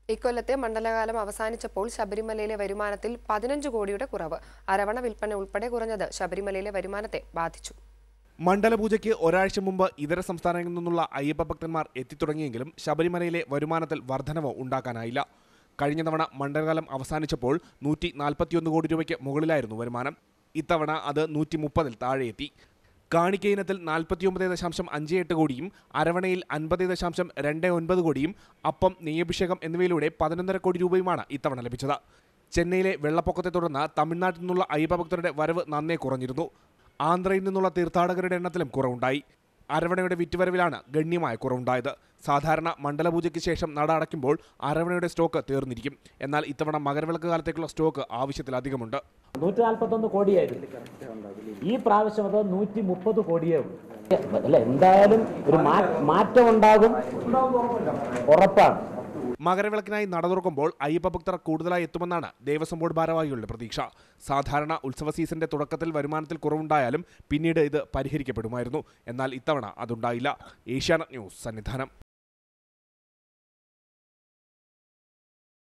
ഇക്കൊല്ലത്തെ മണ്ഡലകാലം അവസാനിച്ചപ്പോൾ ശബരിമലയിലെ വരുമാനത്തിൽ പതിനഞ്ച് കോടിയുടെ കുറവ് അരവണ വിൽപ്പന ഉൾപ്പെടെ കുറഞ്ഞത് ശബരിമലയിലെ വരുമാനത്തെ ബാധിച്ചു മണ്ഡലപൂജയ്ക്ക് ഒരാഴ്ച മുമ്പ് ഇതര സംസ്ഥാനങ്ങളിൽ നിന്നുള്ള അയ്യപ്പ ഭക്തന്മാർ എത്തിത്തുടങ്ങിയെങ്കിലും ശബരിമലയിലെ വരുമാനത്തിൽ വർധനവ് ഉണ്ടാക്കാനായില്ല കഴിഞ്ഞ തവണ മണ്ഡലകാലം അവസാനിച്ചപ്പോൾ നൂറ്റി നാൽപ്പത്തിയൊന്ന് കോടി രൂപയ്ക്ക് മുകളിലായിരുന്നു വരുമാനം ഇത്തവണ അത് നൂറ്റി മുപ്പതിൽ താഴെയെത്തി കാണിക്ക ഇനത്തിൽ നാൽപ്പത്തിയൊമ്പത് ദശാംശം അഞ്ച് എട്ട് കോടിയും അരവണയിൽ അൻപത് ദശാംശം രണ്ട് ഒൻപത് കോടിയും അപ്പം നെയ്യഭിഷേകം എന്നിവയിലൂടെ പതിനൊന്നര കോടി രൂപയുമാണ് ഇത്തവണ ലഭിച്ചത് ചെന്നൈയിലെ വെള്ളപ്പൊക്കത്തെ തുടർന്ന് തമിഴ്നാട്ടിൽ നിന്നുള്ള അയ്യപ്പ ഭക്തരുടെ വരവ് നന്നേ കുറഞ്ഞിരുന്നു ആന്ധ്രയിൽ നിന്നുള്ള തീർത്ഥാടകരുടെ എണ്ണത്തിലും കുറവുണ്ടായി അരവണയുടെ വിറ്റുവരവിലാണ് ഗണ്യമായ കുറവുണ്ടായത് സാധാരണ മണ്ഡലപൂജയ്ക്ക് ശേഷം നട അടയ്ക്കുമ്പോൾ അരവണയുടെ സ്റ്റോക്ക് തീർന്നിരിക്കും എന്നാൽ ഇത്തവണ മകരവിളക്ക് കാലത്തേക്കുള്ള സ്റ്റോക്ക് ആവശ്യത്തിലധികമുണ്ട് നൂറ്റി നാൽപ്പത്തൊന്ന് കോടിയായിരുന്നു ഈ പ്രാവശ്യം അത് നൂറ്റി മുപ്പത് കോടിയേ ഉള്ളൂ അല്ല എന്തായാലും ഒരു മാ- മാറ്റം ഉണ്ടാകും ഉറപ്പാണ് മകരവിളക്കിനായി നട തുറക്കുമ്പോൾ അയ്യപ്പ ഭക്തർ കൂടുതലായി എത്തുമെന്നാണ് ദേവസ്വം ബോർഡ് ഭാരവാഹികളുടെ പ്രതീക്ഷ സാധാരണ ഉത്സവ സീസണിന്റെ തുടക്കത്തിൽ വരുമാനത്തിൽ കുറവുണ്ടായാലും പിന്നീട് ഇത് പരിഹരിക്കപ്പെടുമായിരുന്നു എന്നാൽ ഇത്തവണ അതുണ്ടായില്ല ഏഷ്യാനെറ്റ് ന്യൂസ് സന്നിധാനം